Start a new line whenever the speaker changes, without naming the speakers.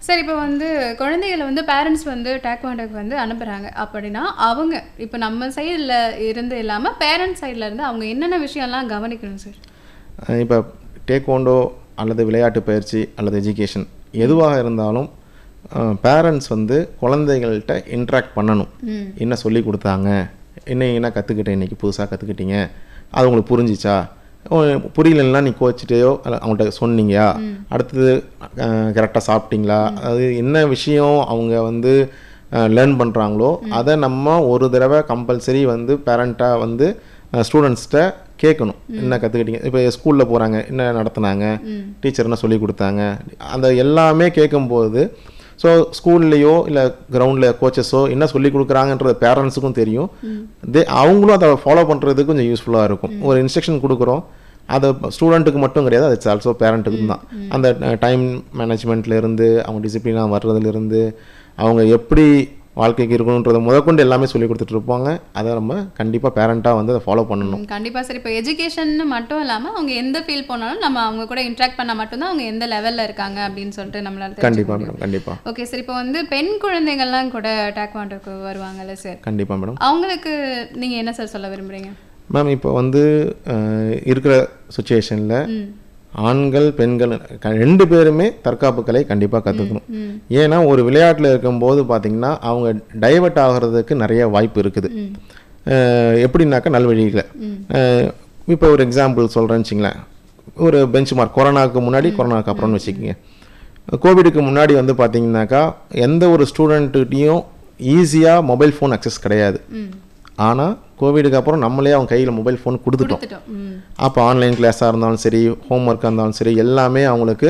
சரி இப்போ வந்து குழந்தைகளை வந்து பேரண்ட்ஸ் வந்து டேக்வாண்டோக்கு வந்து அனுப்புகிறாங்க அப்படின்னா அவங்க இப்போ நம்ம சைடில் இருந்து இல்லாமல் பேரண்ட்ஸ் சைடில் இருந்து அவங்க என்னென்ன விஷயம்லாம் கவனிக்கணும் சார்
இப்போ டேக்வாண்டோ அல்லது விளையாட்டு பயிற்சி அல்லது எஜுகேஷன் எதுவாக இருந்தாலும் பேரண்ட்ஸ் வந்து குழந்தைகள்கிட்ட இன்ட்ராக்ட் பண்ணணும் என்ன சொல்லி கொடுத்தாங்க என்ன என்ன கற்றுக்கிட்டேன் இன்றைக்கி புதுசாக கற்றுக்கிட்டீங்க அது உங்களுக்கு புரிஞ்சிச்சா உ- புரியலன்னா நீ கோச்சிட்டேயோ அல்ல அவங்கள்ட்ட சொன்னீங்கயா அடுத்தது கரெக்டாக சாப்பிட்டீங்களா அது என்ன விஷயம் அவங்க வந்து லேர்ன் பண்ணுறாங்களோ அதை நம்ம ஒரு தடவை கம்பல்சரி வந்து பேரண்ட்டாக வந்து ஸ்டூடெண்ட்ஸ்கிட்ட கேட்கணும் என்ன கற்றுக்கிட்டீங்க இப்போ ஸ்கூலில் போகிறாங்க என்ன நடத்துனாங்க டீச்சர் என்ன சொல்லி கொடுத்தாங்க அந்த எல்லாமே கேட்கும்போது ஸோ ஸ்கூல்லையோ இல்லை கிரவுண்டில் கோச்சஸோ என்ன சொல்லி கொடுக்குறாங்கன்றது பேரண்ட்ஸுக்கும் தெரியும் தே அவங்களும் அதை ஃபாலோ பண்ணுறதுக்கு கொஞ்சம் யூஸ்ஃபுல்லாக இருக்கும் ஒரு இன்ஸ்ட்ரக்ஷன் கொடுக்குறோம் அது ஸ்டூடெண்ட்டுக்கு மட்டும் கிடையாது அது ஆல்சோ பேரண்ட்டுக்கு தான் அந்த டைம் மேனேஜ்மெண்ட்லேருந்து அவங்க டிசிப்ளினாக வர்றதுலேருந்து அவங்க எப்படி வாழ்க்கைக்கு இருக்கணுன்றதை முதற்கொண்டு எல்லாமே சொல்லி கொடுத்துட்டு இருப்பாங்க அதை நம்ம கண்டிப்பாக பேரண்ட்டாக வந்து அதை ஃபாலோ பண்ணணும்
கண்டிப்பாக சார் இப்போ எஜுகேஷன் மட்டும் இல்லாமல் அவங்க எந்த ஃபீல்ட் போனாலும் நம்ம அவங்க கூட இன்ட்ராக்ட் பண்ணால் மட்டும்தான் அவங்க எந்த லெவலில் இருக்காங்க அப்படின்னு சொல்லிட்டு நம்மளால தெரிஞ்சுக்க
கண்டிப்பாக
முடியும்.
மேடம் கண்டிப்பாக
ஓகே சார் இப்போ வந்து பெண் குழந்தைகள்லாம் கூட டேக்வாண்டோக்கு வருவாங்கல்ல சார்
கண்டிப்பாக மேடம்
அவங்களுக்கு நீங்கள் என்ன சார் சொல்ல விரும்புகிறீங்க
மேம் இப்போ வந்து அஹ், இருக்கிற சுச்சுவேஷனில் ஆண்கள் பெண்கள் க- ரெண்டு பேருமே தற்காப்பு கலை கண்டிப்பாக கற்றுக்கணும் ஏன்னா ஒரு விளையாட்டில் இருக்கும்போது பார்த்தீங்கன்னா அவங்க டைவர்ட் ஆகிறதுக்கு நிறைய வாய்ப்பு இருக்குது அஹ், எப்படின்னாக்கா நல்வழியில் இப்போ ஒரு எக்ஸாம்பிள் சொல்கிறேன்னு வச்சிங்களேன் ஒரு பெஞ்ச் மார்க் கொரோனாவுக்கு முன்னாடி கொரோனாவுக்கு அப்புறம்னு வச்சுக்கோங்க கோவிடுக்கு முன்னாடி வந்து பார்த்தீங்கன்னாக்கா எந்த ஒரு ஸ்டூடெண்ட்டுகிட்டையும் ஈஸியாக மொபைல் ஃபோன் அக்சஸ் கிடையாது ஆனால் கோவிடுக்கு அப்புறம் நம்மளே அவங்க கையில் மொபைல் ஃபோன் கொடுத்துட்டோம்
கொடுத்துட்டோம் ம்
அப்போ ஆன்லைன் கிளாஸாக இருந்தாலும் சரி ஹோம் ஒர்க்காக இருந்தாலும் சரி எல்லாமே அவங்களுக்கு